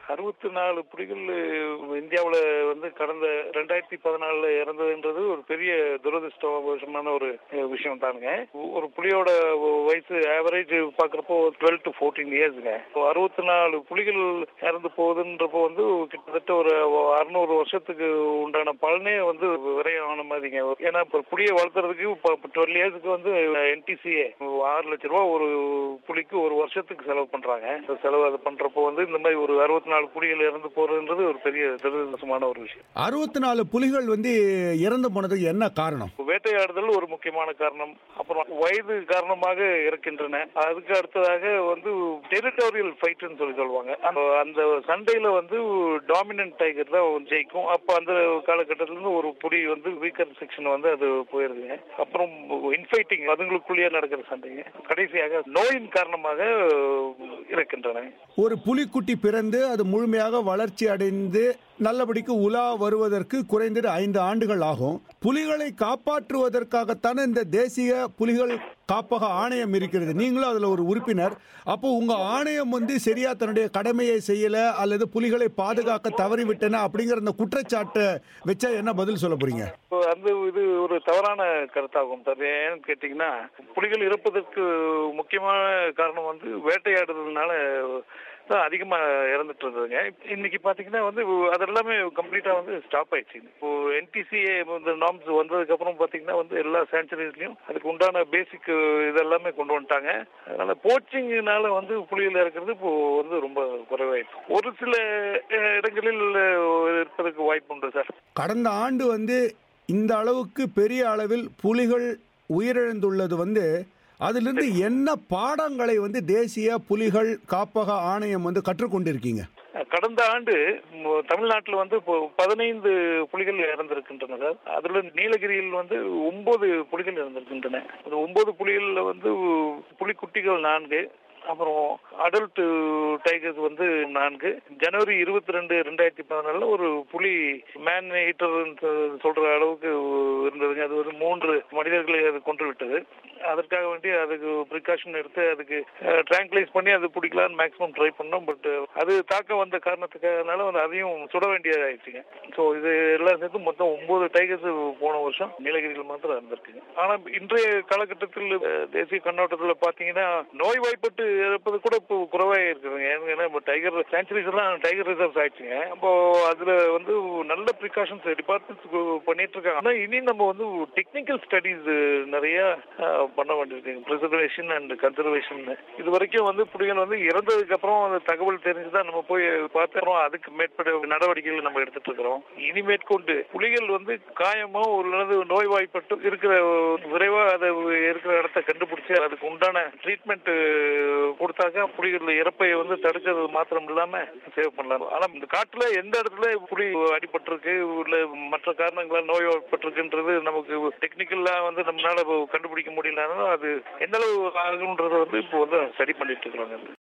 அறுபத்தி நாலு புலிகள் இந்தியாவுல வந்து கடந்த ரெண்டாயிரத்தி பதினாலுல இறந்ததுன்றது ஒரு பெரிய துரதிருஷ்டவசமான ஒரு விஷயம் தானுங்க ஒரு புலியோட வயசு ஆவரேஜ் பாக்குறப்போ டுவெல் டு ஃபோர்டீன் இயர்ஸ்ங்க அறுபத்தி நாலு புலிகள் இறந்து போகுதுன்றப்போ வந்து கிட்டத்தட்ட ஒரு அறுநூறு வருஷத்துக்கு உண்டான பலனே வந்து விரையான மாதிரிங்க ஏன்னா இப்போ புலியை வளர்த்துறதுக்கு இப்போ டுவெல் இயர்ஸ்க்கு வந்து என்டிசிஏ ஆறு லட்ச ரூபா ஒரு புலிக்கு ஒரு வருஷத்துக்கு செலவு பண்றாங்க இந்த செலவு அது பண்றப்போ வந்து இந்த மாதிரி ஒரு அறுபத்தி நாலு புலிகள் இறந்து போறதுன்றது ஒரு பெரிய துரதிருஷ்டமான ஒரு விஷயம் அறுபத்தி நாலு புலிகள் வந்து இறந்து போனதுக்கு என்ன காரணம் வேட்டையாடுதல் ஒரு முக்கியமான காரணம் அப்புறம் வயது காரணமாக இருக்கின்றன அதுக்கு அடுத்ததாக வந்து டெரிட்டோரியல் ஃபைட்னு சொல்லி சொல்லுவாங்க அந்த அந்த சண்டையில வந்து டாமினன்ட் டைகர் தான் ஜெயிக்கும் அப்போ அந்த காலகட்டத்துல இருந்து ஒரு புலி வந்து வீக்கர் செக்ஷன் வந்து அது போயிருதுங்க அப்புறம் இன்ஃபைட்டிங் அதுங்களுக்குள்ளேயே நடக்கிற சண்டைங்க கடைசியாக நோயின் காரணமாக இருக்கின்றன ஒரு புலிக்குட்டி பிறந்து அது முழுமையாக வளர்ச்சி அடைந்து நல்லபடிக்கு உலா வருவதற்கு குறைந்தது ஐந்து ஆண்டுகள் ஆகும் புலிகளை காப்பாற்றுவதற்காகத்தானே இந்த தேசிய புலிகள் காப்பக ஆணையம் இருக்கிறது நீங்களும் அதுல ஒரு உறுப்பினர் அப்போ உங்க ஆணையம் வந்து சரியா தன்னுடைய கடமையை செய்யல அல்லது புலிகளை பாதுகாக்க தவறிவிட்டன அப்படிங்கிற அந்த குற்றச்சாட்டை வச்சா என்ன பதில் சொல்ல போறீங்க அந்த இது ஒரு தவறான கருத்தாகும் சார் ஏன்னு கேட்டீங்கன்னா புலிகள் இறப்பதற்கு முக்கியமான காரணம் வந்து வேட்டையாடுறதுனால தான் அதிகமா இறந்துட்டு இருந்ததுங்க இன்னைக்கு பாத்தீங்கன்னா வந்து அது எல்லாமே கம்ப்ளீட்டா வந்து ஸ்டாப் ஆயிடுச்சு இப்போ என்டிசிஏ இந்த நார்ம்ஸ் வந்ததுக்கு அப்புறம் பாத்தீங்கன்னா வந்து எல்லா சான்ச்சுரிஸ்லயும் அதுக்கு உண்டான பேசிக் இதெல்லாமே கொண்டு வந்துட்டாங்க அதனால போச்சிங்னால வந்து புலிகள் இறக்குறது இப்போ வந்து ரொம்ப குறைவாயிடுச்சு ஒரு சில இடங்களில் இருப்பதற்கு வாய்ப்பு உண்டு சார் கடந்த ஆண்டு வந்து இந்த அளவுக்கு பெரிய அளவில் புலிகள் உயிரிழந்துள்ளது வந்து அதிலிருந்து என்ன பாடங்களை வந்து தேசிய புலிகள் காப்பக ஆணையம் வந்து கற்றுக்கொண்டிருக்கீங்க கடந்த ஆண்டு தமிழ்நாட்டில் வந்து பதினைந்து புலிகள் இறந்திருக்கின்றன சார் அதுல நீலகிரியில் வந்து ஒன்பது புலிகள் இறந்திருக்கின்றன அந்த ஒன்பது புலிகள்ல வந்து புலிக்குட்டிகள் நான்கு அப்புறம் அடல்ட் டைகர்ஸ் வந்து நான்கு ஜனவரி இருபத்தி ரெண்டு ரெண்டாயிரத்தி பதினாலுல ஒரு புலி மேன் ஹீட்டர் சொல்ற அளவுக்கு இருந்ததுங்க அது ஒரு மூன்று மனிதர்களை அது கொண்டு விட்டது அதற்காக வேண்டி அதுக்கு ப்ரிகாஷன் எடுத்து அதுக்கு ட்ராங்குலைஸ் பண்ணி அது பிடிக்கலான்னு மேக்ஸிமம் ட்ரை பண்ணோம் பட் அது தாக்க வந்த காரணத்துக்காகனால வந்து அதையும் சுட வேண்டியதாயிடுச்சுங்க ஸோ இது எல்லாம் சேர்த்து மொத்தம் ஒன்பது டைகர்ஸ் போன வருஷம் நீலகிரியில் மாத்திரம் இருந்திருக்குங்க ஆனா இன்றைய காலகட்டத்தில் தேசிய கண்ணோட்டத்தில் பார்த்தீங்கன்னா நோய் வாய்ப்பட்டு இறப்பது கூட இப்போ குறைவாக இருக்குதுங்க ஏன்னா இப்போ டைகர் சான்ச்சுரிஸ் எல்லாம் டைகர் ரிசர்வ்ஸ் ஆயிடுச்சுங்க அப்போ அதுல வந்து நல்ல ப்ரிகாஷன்ஸ் டிபார்ட்மெண்ட்ஸ் பண்ணிட்டு இருக்காங்க ஆனா இனி நம்ம வந்து டெக்னிக்கல் ஸ்டடிஸ் நிறைய பண்ண வேண்டியிருக்கு ப்ரிசர்வேஷன் அண்ட் கன்சர்வேஷன் இது வரைக்கும் வந்து புலிகள் வந்து இறந்ததுக்கு அப்புறம் அந்த தகவல் தெரிஞ்சுதான் நம்ம போய் பார்த்துறோம் அதுக்கு மேற்பட்ட நடவடிக்கைகள் நம்ம எடுத்துட்டு இருக்கிறோம் இனி மேற்கொண்டு புலிகள் வந்து காயமோ ஒரு நோய்வாய்ப்பட்டு இருக்கிற விரைவா அதை இருக்கிற இடத்த கண்டுபிடிச்சு அதுக்கு உண்டான ட்ரீட்மெண்ட் கொடுத்தாக்க புலிகள் இறப்பை வந்து தடுக்கிறது மாத்திரம் இல்லாம சேவ் பண்ணலாம் ஆனா இந்த காட்டுல எந்த இடத்துல புலி அடிபட்டிருக்கு இல்ல மற்ற காரணங்களால் நோய்வாய்ப்பட்டிருக்குன்றது நமக்கு டெக்னிக்கலா வந்து நம்மளால கண்டுபிடிக்க முடியலனாலும் அது எந்த அளவு ஆகுன்றத வந்து இப்போ வந்து ஸ்டடி பண்ணிட்டு இருக்கிறாங்க